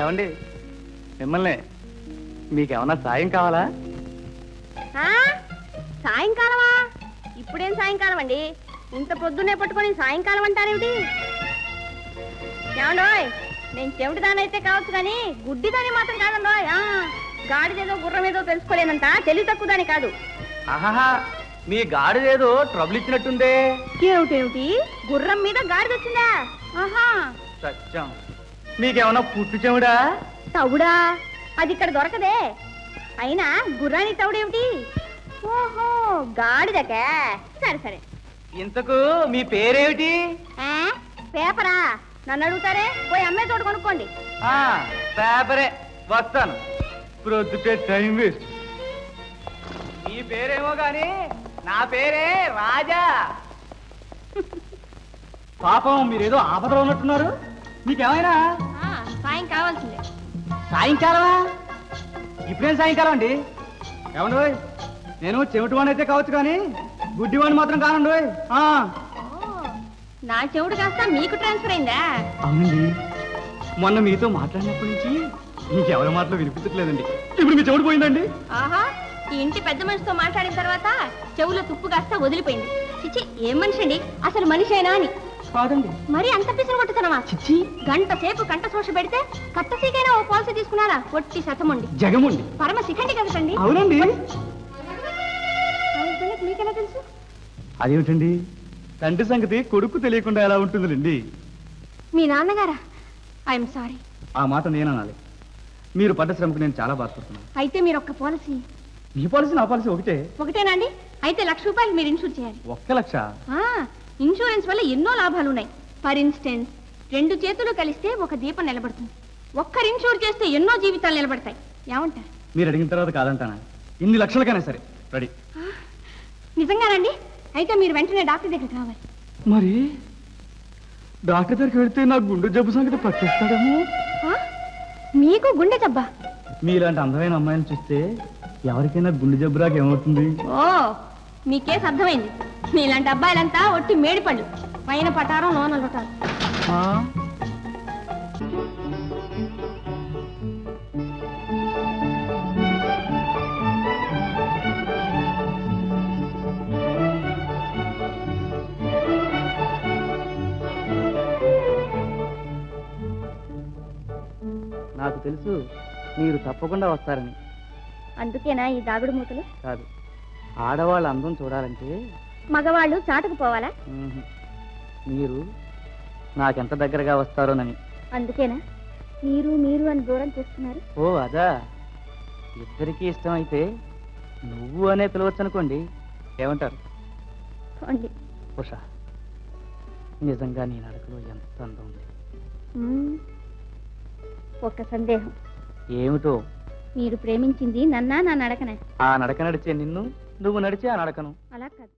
ఏమండి మిమ్మల్ని మీకేమన్నా సాయం కావాలా ఆ? సాయంకాలమా ఇప్పుడేం సాయంకాలం అండి ఇంత పొద్దున్నే పట్టుకొని సాయంకాలం అంటారేమిటి ఏమండోయ్ నేను చెవిటి దానైతే కావచ్చు కానీ గుడ్డి దాని మాత్రం కాదండోయ్ ఆ, గాడిదేదో గుర్రం ఏదో తెలుసుకోలేనంత తెలివి తక్కువ దాని కాదు ఆహాహా మీ గాడిదేదో ట్రబుల్ ఇచ్చినట్టుందే ఏమిటేమిటి గుర్రం మీద గాడిద వచ్చిందా ఆహా సత్యం మీకేమన్నా పుట్టు చెవుడా తవుడా అది ఇక్కడ దొరకదే అయినా గుర్రానికి తవుడేమిటి ఓహో గాడిదకే సరే సరే ఇంతకు మీ పేరేమిటి ఆ? పేపరా నన్ను అడుగుతారే పోయి అమ్మే చోటు కొనుక్కోండి ఆ, పేపరే వస్తాను ప్రొద్దుటే టైం వేస్ట్ మీ పేరేమో గాని నా పేరే రాజా పాపం మీరేదో ఆపదలో ఉన్నట్టున్నారు మీకేమైనా ఆ, సాయం కావాల్సిందే సాయంకాలమా ఇప్పుడేం సాయంకాలం అండి ఏమండి ఓయ్? నేను చెవిటివాణి అయితే కావచ్చు కానీ గుడ్డివాణి మాత్రం కానండి ఓయ్. ఆ ఓ, నా చెవుడు కాస్త మీకు ట్రాన్స్ఫర్ అయిందా అవునండి మొన్న మీతో మాట్లాడినప్పటి నుంచి ఇంకెవరి మాటలు వినిపించట్లేదండి ఇప్పుడు మీ చెవుడు పోయిందండి ఆహా ఈ ఇంటి పెద్ద మనిషితో మాట్లాడిన తర్వాత చెవులో తుప్పు కాస్త వదిలిపోయింది చిచి ఏం మనిషి అండి అసలు మనిషి అయినా అని కాదండి మరి అంత పిసిన కొట్టుతున్నావా చిచ్చి గంట సేపు కంట శోష పెడితే కట్టసీకైనా ఓ పాలసీ తీసుకున్నారా ఒట్టి శతముండి జగముండి పరమ శిఖండి కదండి అవునండి మీకెలా తెలుసు అదేమిటండి తండ్రి సంగతి కొడుకు తెలియకుండా ఎలా ఉంటుందండి మీ నాన్నగారా ఐఎమ్ సారీ ఆ మాట నేను అనాలి మీరు పడ్డ శ్రమకు నేను చాలా బాధపడుతున్నాను అయితే మీరు ఒక్క పాలసీ మీ పాలసీ నా పాలసీ ఒకటే ఒకటేనా అండి అయితే లక్ష రూపాయలు మీరు ఇన్సూర్ చేయాలి ఒక్క లక్ష ఆ, ఇన్సూరెన్స్ వల్ల ఎన్నో లాభాలు ఉన్నాయి ఫర్ ఇన్స్టెన్స్ రెండు చేతులు కలిస్తే ఒక దీపం నిలబడుతుంది ఒక్కరు ఇన్సూర్ చేస్తే ఎన్నో జీవితాలు నిలబడతాయి ఏమంటారు మీరు అడిగిన తర్వాత కాదంటానా ఇన్ని లక్షలకైనా సరే రెడీ నిజంగానండి అయితే మీరు వెంటనే డాక్టర్ దగ్గరికి రావాలి మరి డాక్టర్ దగ్గరికి వెళ్తే నా గుండె జబ్బు సంగతి పట్టిస్తాడేమో ఆ? మీకు గుండె జబ్బా మీలాంటి అందమైన అమ్మాయిని చూస్తే ఎవరికైనా గుండె జబ్బు రాక ఏమవుతుంది ఓ మీ కేసు అర్థమైంది మీలాంటి అబ్బాయిలంతా ఒట్టి మేడిపళ్ళు పైన పటారం లోన లొటారం ఆ? నాకు తెలుసు మీరు తప్పకుండా వస్తారని అందుకేనా ఈ దాగుడు మూతలు కాదు ఆడవాళ్ళ అందం చూడాలంటే మగవాళ్ళు చాటుకు పోవాలా మ్మ్హ్. మీరు నాకెంత దగ్గరగా వస్తారోనని అందుకేనా మీరు మీరు అని దూరం చేస్తున్నారు ఓ అదా ఇద్దరికీ ఇష్టమైతే నువ్వు అనే పిలవచ్చు అనుకోండి ఏమంటారు పోండి ఉషా నిజంగా నీ నడకలో ఎంత అందం ఉంది మ్మ్. ఒక సందేహం ఏమిటో మీరు ప్రేమించింది నన్నా నా నడకనే ఆ నడక నడిచే నిన్ను నువ్వు నడిచే ఆ నడకను అలా కాదు